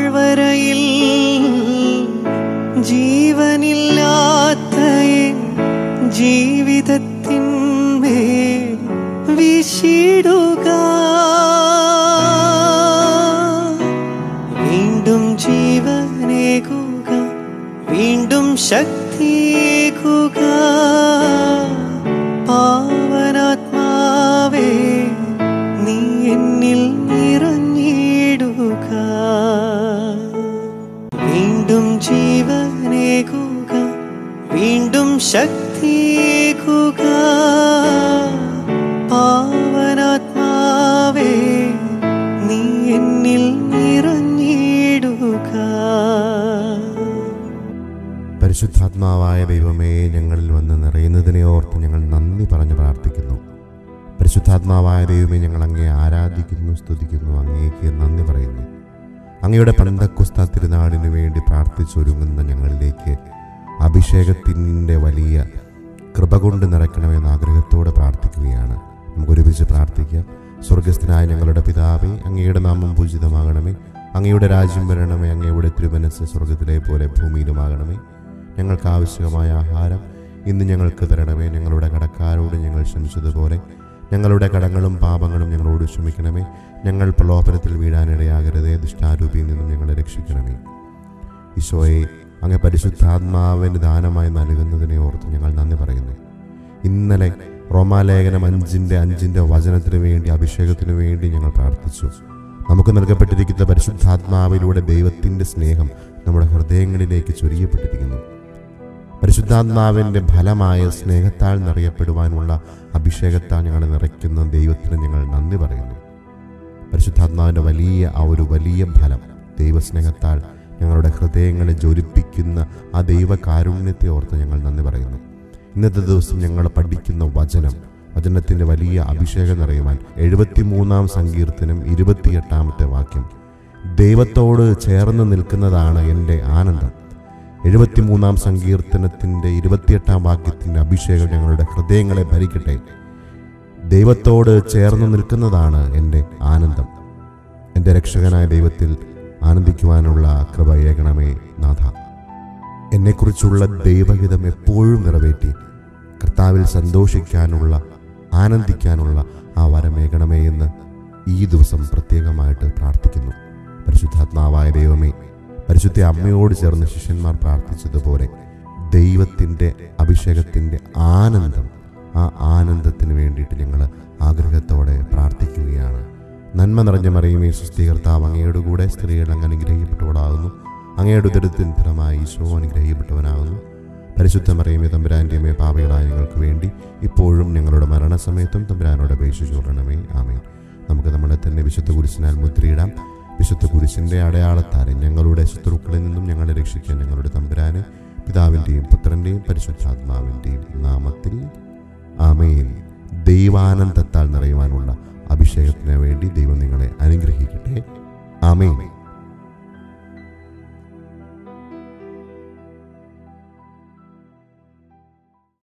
താഴ്വരയിൽ ജീവനില്ലാത്ത എൻ ജീവിതത്തിന്മേൽ വിശിടുക വീണ്ടും ജീവനേകുക വീണ്ടും ശക്തിയേകുക പാവനാത്മാവേ നീ എന്നിൽ നിറഞ്ഞിടുക വീണ്ടും ജീവനേകുക വീണ്ടും ശക്തിയേകുക പാവനാത്മാവേ നീ എന്നിൽ നിറഞ്ഞിടുക പരിശുദ്ധാത്മാവായ ദൈവമേ ഞങ്ങളിൽ വന്ന് നിറയുന്നതിനെ ഓർത്ത് ഞങ്ങൾ നന്ദി പറഞ്ഞു പ്രാർത്ഥിക്കുന്നു പരിശുദ്ധാത്മാവായ ദൈവമേ ഞങ്ങൾ അങ്ങേ ആരാധിക്കുന്നു സ്തുതിക്കുന്നു അങ്ങേക്ക് നന്ദി പറയുന്നു അങ്ങയുടെ പന്തക്കുസ്ത തിരുനാടിനു വേണ്ടി പ്രാർത്ഥിച്ചൊരുങ്ങുന്ന ഞങ്ങളിലേക്ക് അഭിഷേകത്തിൻ്റെ വലിയ കൃപ കൊണ്ട് നിറയ്ക്കണമെന്ന ആഗ്രഹത്തോടെ പ്രാർത്ഥിക്കുകയാണ് നമുക്ക് ഒരുമിച്ച് പ്രാർത്ഥിക്കാം സ്വർഗസ്ഥനായ ഞങ്ങളുടെ പിതാവേ അങ്ങയുടെ നാമം പൂജിതമാകണമേ അങ്ങയുടെ രാജ്യം വരണമേ അങ്ങയുടെ തിരുമനസ് സ്വർഗത്തിലെ പോലെ ഭൂമിയിലുമാകണമേ ഞങ്ങൾക്ക് ആവശ്യമായ ആഹാരം ഇന്ന് ഞങ്ങൾക്ക് തരണമേ ഞങ്ങളുടെ കടക്കാരോട് ഞങ്ങൾ ക്ഷമിച്ചതുപോലെ ഞങ്ങളുടെ കടങ്ങളും പാപങ്ങളും ഞങ്ങളോട് ക്ഷമിക്കണമേ ഞങ്ങൾ പ്രലോഭനത്തിൽ വീഴാനിടയാകരുതേ ദുഷ്ടാരൂപിയിൽ നിന്നും ഞങ്ങളെ രക്ഷിക്കണമേ ഈശോയെ അങ്ങ് പരിശുദ്ധാത്മാവിന് ദാനമായി നൽകുന്നതിനെ ഓർത്ത് ഞങ്ങൾ നന്ദി പറയുന്നു ഇന്നലെ റോമാലേഖനം അഞ്ചിൻ്റെ അഞ്ചിൻ്റെ വചനത്തിന് വേണ്ടി അഭിഷേകത്തിന് വേണ്ടി ഞങ്ങൾ പ്രാർത്ഥിച്ചു നമുക്ക് നൽകപ്പെട്ടിരിക്കുന്ന പരിശുദ്ധാത്മാവിലൂടെ ദൈവത്തിൻ്റെ സ്നേഹം നമ്മുടെ ഹൃദയങ്ങളിലേക്ക് ചൊരിയപ്പെട്ടിരിക്കുന്നു പരിശുദ്ധാത്മാവിൻ്റെ ഫലമായ സ്നേഹത്താൽ നിറയപ്പെടുവാനുള്ള അഭിഷേകത്താൽ ഞങ്ങളെ നിറയ്ക്കുന്ന ദൈവത്തിന് ഞങ്ങൾ നന്ദി പറയുന്നു പരിശുദ്ധാത്മാവിൻ്റെ വലിയ ആ ഒരു വലിയ ഫലം ദൈവസ്നേഹത്താൽ ഞങ്ങളുടെ ഹൃദയങ്ങളെ ജ്വലിപ്പിക്കുന്ന ആ ദൈവകാരുണ്യത്തെ ഓർത്ത് ഞങ്ങൾ നന്ദി പറയുന്നു ഇന്നത്തെ ദിവസം ഞങ്ങൾ പഠിക്കുന്ന വചനം വചനത്തിൻ്റെ വലിയ അഭിഷേകം നിറയുവാൻ എഴുപത്തിമൂന്നാം സങ്കീർത്തനം ഇരുപത്തിയെട്ടാമത്തെ വാക്യം ദൈവത്തോട് ചേർന്ന് നിൽക്കുന്നതാണ് എൻ്റെ ആനന്ദം എഴുപത്തിമൂന്നാം സങ്കീർത്തനത്തിൻ്റെ ഇരുപത്തിയെട്ടാം വാക്യത്തിൻ്റെ അഭിഷേകം ഞങ്ങളുടെ ഹൃദയങ്ങളെ ഭരിക്കട്ടെ ദൈവത്തോട് ചേർന്ന് നിൽക്കുന്നതാണ് എൻ്റെ ആനന്ദം എൻ്റെ രക്ഷകനായ ദൈവത്തിൽ ആനന്ദിക്കുവാനുള്ള കൃപ ഏകണമേ നാഥ എന്നെക്കുറിച്ചുള്ള ദൈവഹിതം എപ്പോഴും നിറവേറ്റി കർത്താവിൽ സന്തോഷിക്കാനുള്ള ആനന്ദിക്കാനുള്ള ആ വരമേകണമേ എന്ന് ഈ ദിവസം പ്രത്യേകമായിട്ട് പ്രാർത്ഥിക്കുന്നു പരിശുദ്ധാത്മാവായ ദൈവമേ പരിശുദ്ധ അമ്മയോട് ചേർന്ന് ശിഷ്യന്മാർ പ്രാർത്ഥിച്ചതുപോലെ ദൈവത്തിൻ്റെ അഭിഷേകത്തിൻ്റെ ആനന്ദം ആ ആനന്ദത്തിന് വേണ്ടിയിട്ട് ഞങ്ങൾ ആഗ്രഹത്തോടെ പ്രാർത്ഥിക്കുകയാണ് നന്മ നിറഞ്ഞ മറിയുമേ സുസ്ഥീകർത്താവ് അങ്ങയുടെ കൂടെ സ്ത്രീകൾ അങ്ങ് അനുഗ്രഹിക്കപ്പെട്ടവളാകുന്നു അങ്ങയുടെ ഉദരത്തിൻ ഫലമായി ഈശോ അനുഗ്രഹിക്കപ്പെട്ടവനാകുന്നു പരിശുദ്ധ മറിയമേ തമ്പുരാൻ്റെയുമേ പാപകളായ ഞങ്ങൾക്ക് വേണ്ടി ഇപ്പോഴും ഞങ്ങളുടെ മരണസമയത്തും തമ്പുരാനോട് അപേക്ഷിച്ചു കൊള്ളണമേ ആമേൻ നമുക്ക് നമ്മുടെ തന്നെ വിശുദ്ധ കുരിശിനാൽ മുദ്രയിടാം വിശുദ്ധ കുരിശിൻ്റെ അടയാളത്താലെ ഞങ്ങളുടെ ശത്രുക്കളിൽ നിന്നും ഞങ്ങളെ രക്ഷിക്കാൻ ഞങ്ങളുടെ തമ്പുരാന് പിതാവിൻ്റെയും പുത്രൻ്റെയും പരിശുദ്ധാത്മാവിൻ്റെയും നാമത്തിൽ ആമേൻ ദൈവാനന്ദത്താൽ നിറയുവാനുള്ള അഭിഷേകത്തിന് വേണ്ടി ദൈവം നിങ്ങളെ അനുഗ്രഹിക്കട്ടെ ആമേൻ